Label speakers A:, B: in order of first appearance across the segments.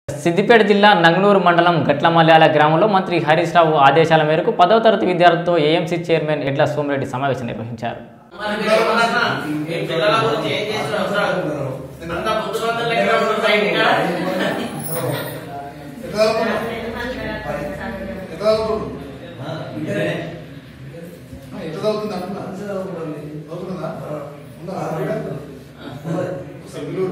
A: సిద్దిపేట జిల్లా నంగనూరు మండలం గట్లమల్యాల గ్రామంలో మంత్రి హరీష్ రావు ఆదేశాల మేరకు పదవ తరగతి విద్యార్థులతో ఏఎంసీ చైర్మన్ ఎడ్ల సోమిరెడ్డి సమావేశం నిర్వహించారు
B: మరి మీరు ఏమన్నా ఈ పిల్లల గురించి ఏం చేసిన అవసరాలు అంతా బుద్ధిమంతుల లెక్క ఉన్నారు బయట ఇక్కడ.
C: ఎట్లా చదువుకున్నావు? ఎట్లా చదువుకున్నావు? ఆ, ఎట్లా చదువుతుంది అంటున్నా చదువుతుందా ఉందా? ఒకసారి పిలువు.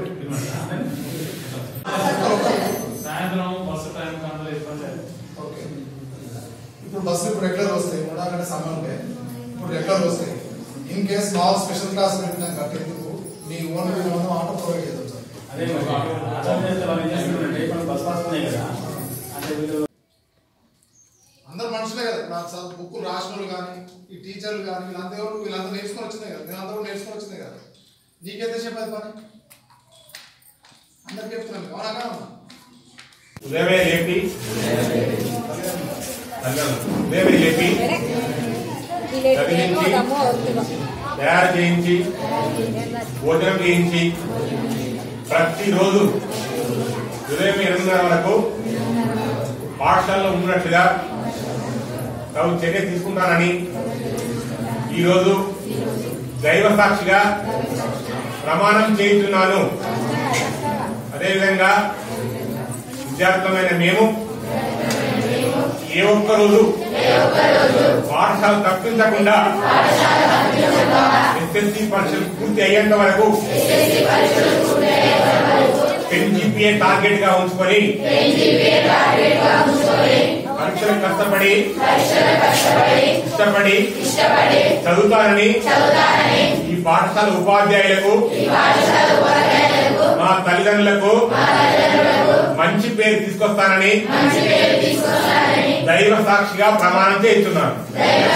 D: సాయంత్రం బస్సు టైం అందరూ ఇబ్బంది
C: ఓకే. ఇప్పుడు బస్సు ఇప్పుడు రెగ్యులర్ వస్తాయి మూడు గంటల సమయం ఉంటే ఇప్పుడు రెగ్యులర్ వస్తాయి ఇన్ కేస్ నా స్పెషల్ క్లాస్ పెట్టినాం కట్టేందుకు మీ ఓన్ మనం ఆటో ప్రొవైడ్ చేద్దాం సార్
D: అదే ఆచారం చేస్తే వాళ్ళు ఏం చేస్తున్నారంటే ఇప్పుడు బస్ పాస్ ఉన్నాయి కదా అంటే వీళ్ళు
C: అందరు మనుషులే కదా నాకు చదువు బుక్కులు రాసిన వాళ్ళు కానీ ఈ టీచర్లు కానీ వీళ్ళంతా ఎవరు వీళ్ళంతా నేర్చుకొని వచ్చినాయి కదా వీళ్ళందరూ నేర్చుకొని వచ్చినాయి కదా నీకెంత చెప్పేది పని అందరికి చెప్తున్నాను అవునా కాదమ్మా?
E: ఉదయమే లేపి ఉదయమే లేపి తయారు చేయించి భోజనం చేయించి ప్రతిరోజు ఉదయం ఎనిమిదిన్నర వరకు పాఠశాలలో ఉన్నట్లుగా తాము చర్య తీసుకుంటానని ఈరోజు దైవ సాక్షిగా ప్రమాణం చేయించున్నాను అదేవిధంగా విద్యార్థులమైన మేము ఏ ఒక్క రోజు పాఠశాల తప్పించకుండా ఎస్ఎస్సి పరీక్షలు పూర్తి అయ్యేంత వరకు టెన్ జీపీఏ టార్గెట్ గా ఉంచుకొని పరీక్షలు కష్టపడి ఇష్టపడి చదువుతానని ఈ పాఠశాల ఉపాధ్యాయులకు మా తల్లిదండ్రులకు మంచి పేరు తీసుకొస్తానని దైవ సాక్షిగా ప్రమాణం చేస్తున్నాను